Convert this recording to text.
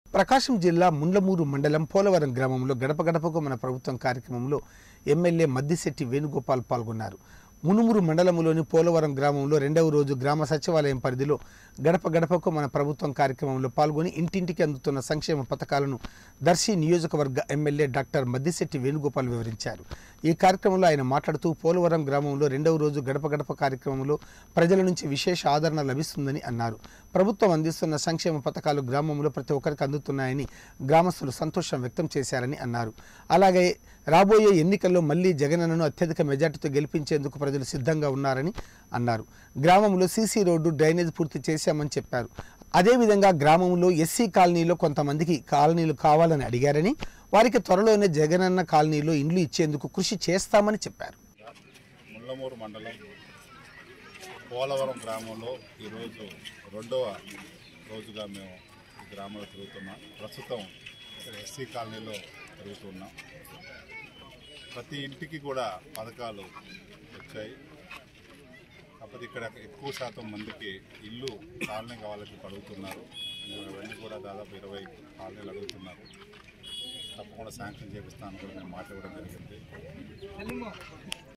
ప్రకాశం జిల్లా ముండ్లమూరు మండలం పోలవరం గ్రామంలో గడప గడపకు మన ప్రభుత్వం కార్యక్రమంలో ఎమ్మెల్యే మద్దిశెట్టి వేణుగోపాల్ పాల్గొన్నారు మునుమురు మండలంలోని పోలవరం గ్రామంలో రెండవ రోజు గ్రామ సచివాలయం పరిధిలో గడప గడపకు మన ప్రభుత్వం కార్యక్రమంలో పాల్గొని ఇంటింటికి అందుతున్న సంక్షేమ పథకాలను దర్శి నియోజకవర్గ ఎమ్మెల్యే డాక్టర్ మద్దిశెట్టి వేణుగోపాల్ వివరించారు ఈ కార్యక్రమంలో ఆయన మాట్లాడుతూ పోలవరం గ్రామంలో రెండవ రోజు గడప గడప కార్యక్రమంలో ప్రజల నుంచి విశేష ఆదరణ లభిస్తుందని అన్నారు ప్రభుత్వం అందిస్తున్న సంక్షేమ పథకాలు గ్రామంలో ప్రతి ఒక్కరికి అందుతున్నాయని గ్రామస్తులు సంతోషం వ్యక్తం చేశారని అన్నారు అలాగే రాబోయే ఎన్నికల్లో మళ్లీ జగనన్నను అత్యధిక మెజార్టీతో గెలిపించేందుకు ప్రజలు సిద్ధంగా ఉన్నారని అన్నారు గ్రామంలో సీసీ రోడ్డు డ్రైనేజ్ పూర్తి చేశామని చెప్పారు అదేవిధంగా గ్రామంలో ఎస్సీ కాలనీలో కొంతమందికి కాలనీలు కావాలని అడిగారని వారికి త్వరలోనే జగనన్న కాలనీలో ఇండ్లు ఇచ్చేందుకు కృషి చేస్తామని చెప్పారు ముళ్ళమూరు మండలం పోలవరం గ్రామంలో ఈరోజు రెండవ రోజుగా మేము ఈ గ్రామంలో తిరుగుతున్నాం ప్రస్తుతం ఇక్కడ ఎస్సీ కాలనీలో తిరుగుతున్నాం ప్రతి ఇంటికి కూడా పథకాలు వచ్చాయి కాకపోతే ఇక్కడ ఎక్కువ శాతం మందికి ఇల్లు కాలనీ కావాలని అడుగుతున్నారు అవన్నీ కూడా దాదాపు ఇరవై కాలనీలు అడుగుతున్నారు తప్పకుండా శాంక్షన్ చేపిస్తాను కూడా మేము మాట ఇవ్వడం జరిగింది